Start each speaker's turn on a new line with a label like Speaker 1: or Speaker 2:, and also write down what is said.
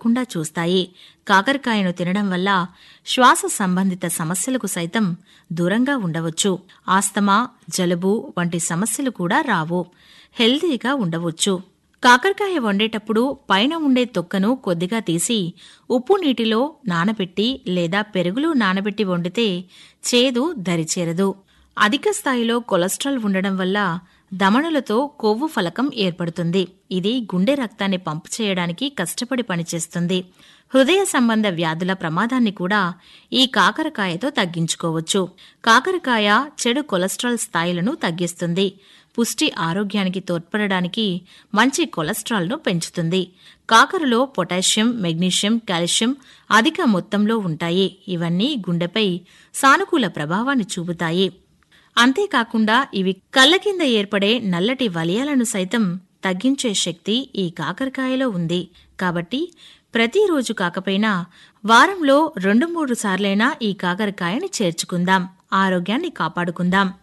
Speaker 1: రాకుండా చూస్తాయి కాకరకాయను తినడం వల్ల శ్వాస సంబంధిత సమస్యలకు సైతం దూరంగా ఉండవచ్చు ఆస్తమా జలుబు వంటి సమస్యలు కూడా రావు హెల్తీగా ఉండవచ్చు కాకరకాయ వండేటప్పుడు పైన ఉండే తొక్కను కొద్దిగా తీసి ఉప్పు నీటిలో నానబెట్టి లేదా పెరుగులో నానబెట్టి వండితే చేదు దరిచేరదు అధిక స్థాయిలో కొలెస్ట్రాల్ ఉండడం వల్ల దమనులతో కొవ్వు ఫలకం ఏర్పడుతుంది ఇది గుండె రక్తాన్ని పంపు చేయడానికి కష్టపడి పనిచేస్తుంది హృదయ సంబంధ వ్యాధుల ప్రమాదాన్ని కూడా ఈ కాకరకాయతో తగ్గించుకోవచ్చు కాకరకాయ చెడు కొలెస్ట్రాల్ స్థాయిలను తగ్గిస్తుంది పుష్టి ఆరోగ్యానికి తోడ్పడడానికి మంచి కొలెస్ట్రాల్ను పెంచుతుంది కాకరలో పొటాషియం మెగ్నీషియం కాల్షియం అధిక మొత్తంలో ఉంటాయి ఇవన్నీ గుండెపై సానుకూల ప్రభావాన్ని చూపుతాయి అంతేకాకుండా ఇవి కళ్ళ కింద ఏర్పడే నల్లటి వలయాలను సైతం తగ్గించే శక్తి ఈ కాకరకాయలో ఉంది కాబట్టి ప్రతిరోజు కాకపోయినా వారంలో రెండు మూడు సార్లైనా ఈ కాకరకాయని చేర్చుకుందాం ఆరోగ్యాన్ని కాపాడుకుందాం